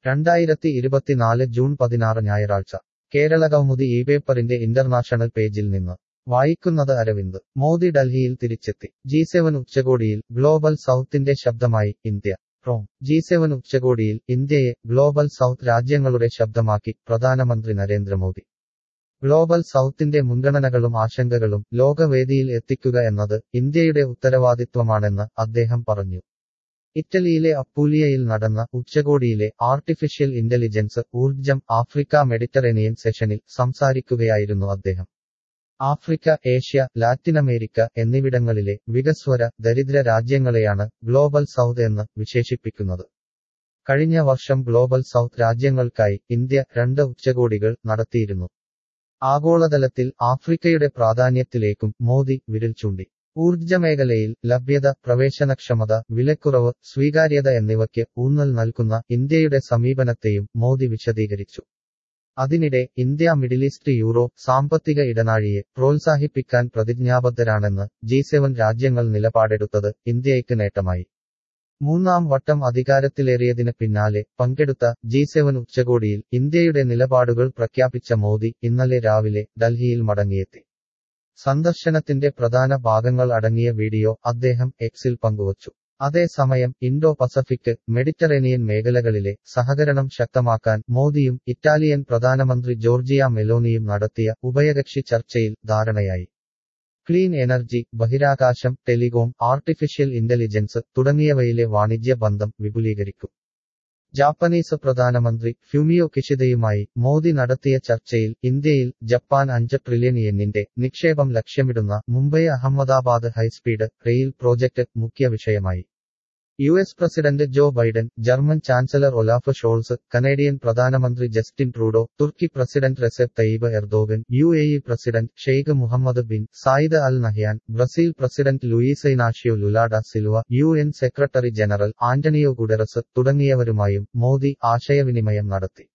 രണ്ടായിരത്തി ഇരുപത്തിനാല് ജൂൺ പതിനാറ് ഞായറാഴ്ച കേരളകൗമുദി ഈ പേപ്പറിന്റെ ഇന്റർനാഷണൽ പേജിൽ നിന്ന് വായിക്കുന്നത് അരവിന്ദ് മോദി ഡൽഹിയിൽ തിരിച്ചെത്തി ജി സെവൻ ഉച്ചകോടിയിൽ ഗ്ലോബൽ സൗത്തിന്റെ ശബ്ദമായി ഇന്ത്യ റോം ജി സെവൻ ഉച്ചകോടിയിൽ ഇന്ത്യയെ ഗ്ലോബൽ സൗത്ത് രാജ്യങ്ങളുടെ ശബ്ദമാക്കി പ്രധാനമന്ത്രി നരേന്ദ്രമോദി ഗ്ലോബൽ സൗത്തിന്റെ മുൻഗണനകളും ആശങ്കകളും ലോകവേദിയിൽ എത്തിക്കുക എന്നത് ഇന്ത്യയുടെ ഉത്തരവാദിത്വമാണെന്ന് അദ്ദേഹം പറഞ്ഞു ഇറ്റലിയിലെ അപ്പൂലിയയിൽ നടന്ന ഉച്ചകോടിയിലെ ആർട്ടിഫിഷ്യൽ ഇന്റലിജൻസ് ഊർജം ആഫ്രിക്ക മെഡിറ്ററേനിയൻ സെഷനിൽ സംസാരിക്കുകയായിരുന്നു അദ്ദേഹം ആഫ്രിക്ക ഏഷ്യ ലാറ്റിനമേരിക്ക എന്നിവിടങ്ങളിലെ വികസ്വര ദരിദ്ര രാജ്യങ്ങളെയാണ് ഗ്ലോബൽ സൗത്ത് എന്ന് വിശേഷിപ്പിക്കുന്നത് കഴിഞ്ഞ വർഷം ഗ്ലോബൽ സൗത്ത് രാജ്യങ്ങൾക്കായി ഇന്ത്യ രണ്ട് ഉച്ചകോടികൾ നടത്തിയിരുന്നു ആഗോളതലത്തിൽ ആഫ്രിക്കയുടെ പ്രാധാന്യത്തിലേക്കും മോദി വിരൽ ചൂണ്ടി ഊർജ്ജമേഖലയിൽ ലഭ്യത പ്രവേശനക്ഷമത വിലക്കുറവ് സ്വീകാര്യത എന്നിവയ്ക്ക് ഊന്നൽ നൽകുന്ന ഇന്ത്യയുടെ സമീപനത്തെയും മോദി വിശദീകരിച്ചു അതിനിടെ ഇന്ത്യ മിഡിൽ ഈസ്റ്റ് യൂറോപ്പ് സാമ്പത്തിക ഇടനാഴിയെ പ്രോത്സാഹിപ്പിക്കാൻ പ്രതിജ്ഞാബദ്ധരാണെന്ന് ജി സെവൻ രാജ്യങ്ങൾ നിലപാടെടുത്തത് ഇന്ത്യയ്ക്ക് നേട്ടമായി മൂന്നാം വട്ടം അധികാരത്തിലേറിയതിന് പിന്നാലെ പങ്കെടുത്ത ജി സെവൻ ഉച്ചകോടിയിൽ ഇന്ത്യയുടെ നിലപാടുകൾ പ്രഖ്യാപിച്ച മോദി ഇന്നലെ രാവിലെ ഡൽഹിയിൽ മടങ്ങിയെത്തി സന്ദർശനത്തിന്റെ പ്രധാന ഭാഗങ്ങൾ അടങ്ങിയ വീഡിയോ അദ്ദേഹം എക്സിൽ പങ്കുവച്ചു അതേസമയം ഇൻഡോ പസഫിക് മെഡിറ്ററേനിയൻ മേഖലകളിലെ സഹകരണം ശക്തമാക്കാൻ മോദിയും ഇറ്റാലിയൻ പ്രധാനമന്ത്രി ജോർജിയ മെലോനിയും നടത്തിയ ഉഭയകക്ഷി ചർച്ചയിൽ ധാരണയായി ക്ലീൻ എനർജി ബഹിരാകാശം ടെലികോം ആർട്ടിഫിഷ്യൽ ഇന്റലിജൻസ് തുടങ്ങിയവയിലെ വാണിജ്യ ബന്ധം വിപുലീകരിക്കും ജാപ്പനീസ് പ്രധാനമന്ത്രി ഫ്യൂമിയോ കിഷിദയുമായി മോദി നടത്തിയ ചർച്ചയിൽ ഇന്ത്യയിൽ ജപ്പാൻ അഞ്ച് ട്രില്യൺ യെന്നിന്റെ നിക്ഷേപം ലക്ഷ്യമിടുന്ന Mumbai Ahmedabad high speed rail project മുഖ്യ വിഷയമായി U S president Joe Biden German chancellor Olaf Scholz Canadian പ്രധാനമന്ത്രി ജസ്റ്റിൻ ട്രൂഡോ തുർക്കി president Recep Tayyip Erdogan U A E president Sheikh Mohammed bin Zayed Al Nahyan Brazil president Luiz Inacio Lula da Silva U N secretary general Antonio Guterres തുടങ്ങിയവരുമായും മോദി ആശയവിനിമയം നടത്തി